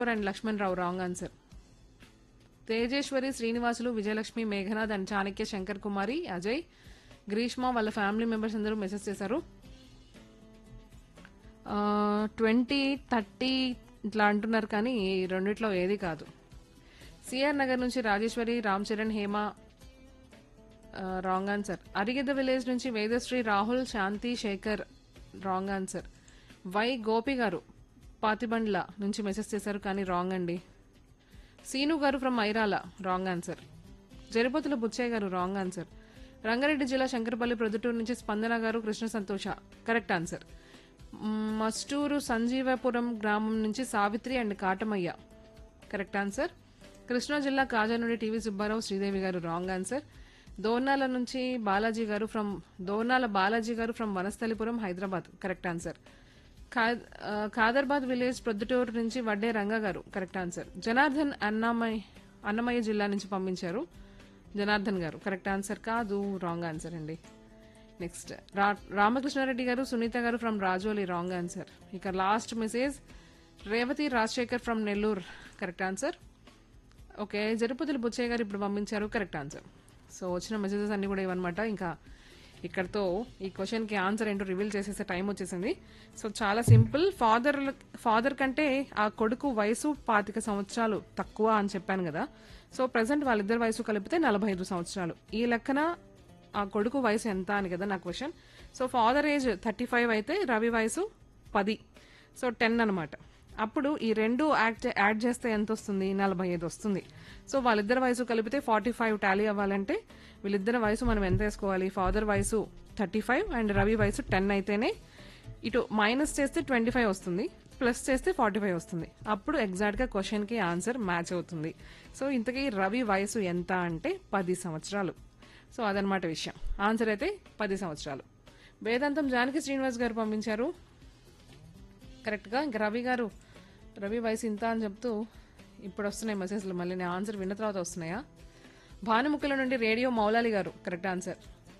and Lakshman Rao wrong answer Tejeswari Srinivasulu Vijayalakshmi Meghanath and Chanakya Shankar Kumari Ajay Greeshma వాళ్ళ family members అందరూ message చేశారు ట్వంటీ థర్టీ ఇట్లా అంటున్నారు కానీ ఈ రెండిట్లో ఏది కాదు సిఆర్ నగర్ నుంచి Rajeswari Ram Charan Hema wrong answer Arigidda village నుంచి Vedasri Rahul Shanti Sekhar wrong answer Y Gopi గారు పాతిబండ్ల నుంచి మెసేజ్ చేశారు కానీ రాంగ్ అండి సీను గారు from Airala wrong answer Jaripothula Butchaiah గారు రాంగ్ ఆన్సర్ రంగారెడ్డి జిల్లా శంకరపల్లి ప్రొద్దుటూరు నుంచి స్పందన గారు Krishna Santosha correct answer hmm, Masturu Sanjeevapuram గ్రామం నుంచి Savitri and Katamayya correct answer Krishna జిల్లా కాజా నుండి టీవీ సుబ్బారావు శ్రీదేవి గారు రాంగ్ ఆన్సర్ దోర్నాల నుంచి బాలాజీ గారు ఫ్రమ్ దోర్నాల బాలాజీ గారు from Vanasthalipuram Hyderabad correct answer ఖా- ఆ, ఖాదర్బాద్ విలేజ్ ప్రొద్దుటూరు నుంచి వడ్డే రంగా గారు కరెక్ట్ ఆన్సర్ జనార్దన్ అన్నమయ్య అన్నమయ్య జిల్లా నుంచి పంపించారు జనార్దన్ గారు కరెక్ట్ ఆన్సర్ కాదు రాంగ్ ఆన్సర్ అండి నెక్స్ట్ రా రామకృష్ణారెడ్డి గారు సునీత గారు ఫ్రమ్ రాజోలి రాంగ్ ఆన్సర్ ఇక last message Revathi Rajasekhar from Nellore correct answer okay Jarupatulu Butchaiah గారు ఇప్పుడు పంపించారు కరెక్ట్ ఆన్సర్ సో వచ్చిన మెసేజెస్ అన్ని కూడా ఇవన్నమాట ఇంకా ఇక్కడతో ఈ క్వశ్చన్కి ఆన్సర్ ఏంటో రివీల్ చేసేసే టైం వచ్చేసింది సో చాలా సింపుల్ ఫాదర్ ఫాదర్ కంటే ఆ కొడుకు వయసు పాతిక సంవత్సరాలు తక్కువ అని చెప్పాను కదా సో ప్రజెంట్ వాళ్ళిద్దరి వయసు కలిపితే నలభై ఐదు సంవత్సరాలు ఈ లెక్కన ఆ కొడుకు వయసు ఎంత అని కదా నా question so father age thirty five అయితే రవి వయసు పది సో టెన్ అనమాట అప్పుడు ఈ రెండు యాడ్ యాడ్ చేస్తే ఎంత వస్తుంది నలభై ఐదు వస్తుంది సో వాళ్ళిద్దరి వయసు కలిపితే ఫార్టీ ఫైవ్ టాలీ అవ్వాలంటే వీళ్ళిద్దరి వయసు మనం ఎంత వేసుకోవాలి ఫాదర్ వయసు థర్టీ ఫైవ్ అండ్ రవి వయసు టెన్ అయితేనే ఇటు మైనస్ చేస్తే ట్వంటీ ఫైవ్ వస్తుంది ప్లస్ చేస్తే ఫార్టీ ఫైవ్ వస్తుంది అప్పుడు ఎగ్జాక్ట్గా క్వశ్చన్కి ఆన్సర్ మ్యాచ్ అవుతుంది సో ఇంతకీ రవి వయసు ఎంత అంటే పది సంవత్సరాలు సో అదనమాట విషయం ఆన్సర్ అయితే పది సంవత్సరాలు వేదాంతం జానకి శ్రీనివాస్ గారు పంపించారు కరెక్ట్గా ఇంకా రవి గారు రవి వయసు ఇంత అని చెప్తూ ఇప్పుడు వస్తున్నాయి మెసేజ్లు మళ్ళీ నేను ఆన్సర్ విన్న తర్వాత వస్తున్నాయా భానుముఖుల నుండి రేడియో మౌలాలి గారు correct answer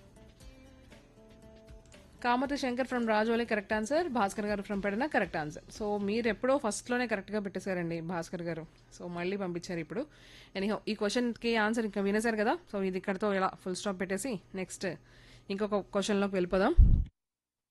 Kamathi Shankar from Rajoli correct answer Bhaskar గారు from Pedana correct answer so మీరు ఎప్పుడో ఫస్ట్లోనే కరెక్ట్గా పెట్టేశారండి భాస్కర్ గారు సో మళ్ళీ పంపించారు ఇప్పుడు ఎనీహో ఈ క్వశ్చన్కి ఆన్సర్ ఇంకా వినేశారు కదా సో ఇది ఇక్కడతో ఇలా ఫుల్ స్టాప్ పెట్టేసి నెక్స్ట్ ఇంకొక క్వశ్చన్లోకి వెళ్ళిపోదాం